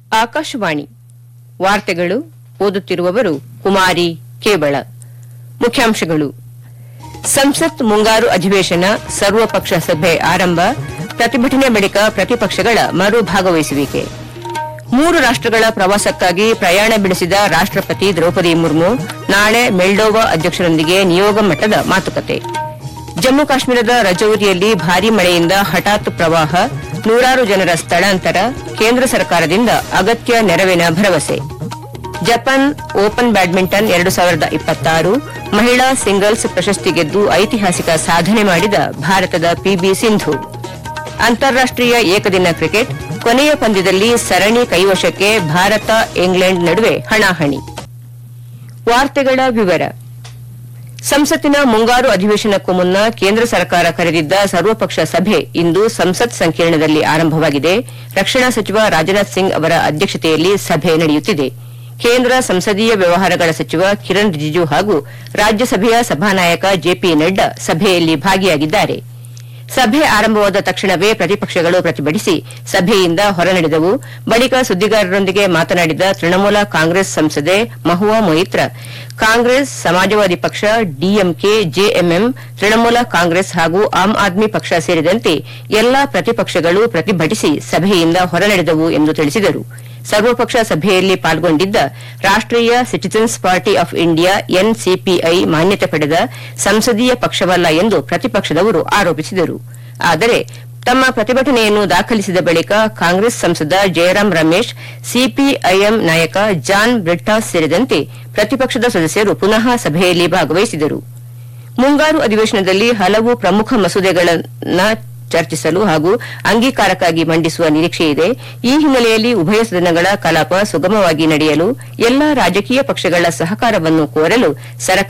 ಆಕಾಶವಾಣಿ ವಾರ್ತೆಗಳು ಓದುತ್ತಿರುವವರು ಕುಮಾರಿ ಕೇವಳ ಮುಖ್ಯಾಂಶಗಳು ಸಂಸತ್ ಮುಂಗಾರು ಅಧಿವೇಶನ ಸರ್ವಪಕ್ಷ ಸಭೆ ಆರಂಭ ಪ್ರತಿಭಟನೆ ಬಳಿಕ ಪ್ರತಿಪಕ್ಷಗಳ ಮರು ಭಾಗವಹಿಸುವಿಕೆ ಮೂರು ರಾಷ್ಟಗಳ ಪ್ರವಾಸಕ್ಕಾಗಿ ಪ್ರಯಾಣ ಬೆಳೆಸಿದ ರಾಷ್ಟಪತಿ ದ್ರೌಪದಿ ಮುರ್ಮು ನಾಳೆ ಮೆಲ್ಡೋವಾ ಅಧ್ಯಕ್ಷರೊಂದಿಗೆ ನಿಯೋಗ ಮಟ್ಟದ ಮಾತುಕತೆ ಜಮ್ಮು ಕಾಶ್ಮೀರದ ರಜೌರಿಯಲ್ಲಿ ಭಾರೀ ಮಳೆಯಿಂದ ಹಠಾತ್ ಪ್ರವಾಹ ನೂರಾರು ಜನರ ಸ್ಥಳಾಂತರ ಕೇಂದ್ರ ಸರ್ಕಾರದಿಂದ ಅಗತ್ಯ ನೆರವಿನ ಭರವಸೆ ಜಪಾನ್ ಓಪನ್ ಬ್ಯಾಡ್ಮಿಂಟನ್ ಎರಡು ಸಾವಿರದ ಇಪ್ಪತ್ತಾರು ಮಹಿಳಾ ಸಿಂಗಲ್ಸ್ ಪ್ರಶಸ್ತಿ ಗೆದ್ದು ಐತಿಹಾಸಿಕ ಸಾಧನೆ ಮಾಡಿದ ಭಾರತದ ಪಿಬಿ ಸಿಂಧು ಅಂತಾರಾಷ್ಟೀಯ ಏಕದಿನ ಕ್ರಿಕೆಟ್ ಕೊನೆಯ ಪಂದ್ಯದಲ್ಲಿ ಸರಣಿ ಕೈವಶಕ್ಕೆ ಭಾರತ ಇಂಗ್ಲೆಂಡ್ ನಡುವೆ ಹಣಾಹಣಿ ವಾರ್ತೆಗಳ ವಿವರ ಸಂಸತ್ತಿನ ಮುಂಗಾರು ಅಧಿವೇಶನಕ್ಕೂ ಮುನ್ನ ಕೇಂದ್ರ ಸರ್ಕಾರ ಕರೆದಿದ್ದ ಸರ್ವಪಕ್ಷ ಸಭೆ ಇಂದು ಸಂಸತ್ ಸಂಕೀರ್ಣದಲ್ಲಿ ಆರಂಭವಾಗಿದೆ ರಕ್ಷಣಾ ಸಚಿವ ರಾಜನಾಥ್ ಸಿಂಗ್ ಅವರ ಅಧ್ಯಕ್ಷತೆಯಲ್ಲಿ ಸಭೆ ನಡೆಯುತ್ತಿದೆ ಕೇಂದ್ರ ಸಂಸದೀಯ ವ್ಯವಹಾರಗಳ ಸಚಿವ ಕಿರಣ್ ರಿಜಿಜು ಹಾಗೂ ರಾಜ್ಯಸಭೆಯ ಸಭಾನಾಯಕ ಜೆಪಿ ನಡ್ಡಾ ಸಭೆಯಲ್ಲಿ ಭಾಗಿಯಾಗಿದ್ದಾರೆ ಸಭೆ ಆರಂಭವಾದ ತಕ್ಷಣವೇ ಪ್ರತಿಪಕ್ಷಗಳು ಪ್ರತಿಭಟಿಸಿ ಸಭೆಯಿಂದ ಹೊರನಡೆದವು ಬಳಿಕ ಸುದ್ದಿಗಾರರೊಂದಿಗೆ ಮಾತನಾಡಿದ ತೃಣಮೂಲ ಕಾಂಗ್ರೆಸ್ ಸಂಸದೆ ಮಹುವಾ ಮೊಯಿತ್ರ ಕಾಂಗ್ರೆಸ್ ಸಮಾಜವಾದಿ ಪಕ್ಷ ಡಿಎಂಕೆ ಜೆಎಂಎಂ ತೃಣಮೂಲ ಕಾಂಗ್ರೆಸ್ ಹಾಗೂ ಆಮ್ ಆದ್ಮಿ ಪಕ್ಷ ಸೇರಿದಂತೆ ಎಲ್ಲಾ ಪ್ರತಿಪಕ್ಷಗಳು ಪ್ರತಿಭಟಿಸಿ ಸಭೆಯಿಂದ ಹೊರನಡೆದವು ಎಂದು ತಿಳಿಸಿದರು ಸರ್ವಪಕ್ಷ ಸಭೆಯಲ್ಲಿ ಪಾಲ್ಗೊಂಡಿದ್ದ ರಾಷ್ಟೀಯ citizens party of India NCPI ಮಾನ್ಯತೆ ಪಡೆದ ಸಂಸದೀಯ ಪಕ್ಷವಲ್ಲ ಎಂದು ಪ್ರತಿಪಕ್ಷದವರು ಆರೋಪಿಸಿದರು ಆದರೆ ತಮ್ಮ ಪ್ರತಿಭಟನೆಯನ್ನು ದಾಖಲಿಸಿದ ಬಳಿಕ ಕಾಂಗ್ರೆಸ್ ಸಂಸದ ಜಯರಾಂ ರಮೇಶ್ ಸಿಪಿಐಎಂ ನಾಯಕ ಜಾನ್ ಬ್ರಿಟ್ಟಾಸ್ ಸೇರಿದಂತೆ ಪ್ರತಿಪಕ್ಷದ ಸದಸ್ಯರು ಪುನಃ ಸಭೆಯಲ್ಲಿ ಭಾಗವಹಿಸಿದರು ಮುಂಗಾರು ಅಧಿವೇಶನದಲ್ಲಿ ಹಲವು ಪ್ರಮುಖ ಮಸೂದೆಗಳನ್ನು ಚರ್ಚಿಸಲು ಹಾಗೂ ಅಂಗೀಕಾರಕ್ಕಾಗಿ ಮಂಡಿಸುವ ನಿರೀಕ್ಷೆಯಿದೆ ಈ ಹಿನ್ನೆಲೆಯಲ್ಲಿ ಉಭಯ ಸದನಗಳ ಕಲಾಪ ಸುಗಮವಾಗಿ ನಡೆಯಲು ಎಲ್ಲಾ ರಾಜಕೀಯ ಪಕ್ಷಗಳ ಸಹಕಾರವನ್ನು ಕೋರಲು ಸರ್ಕಾರ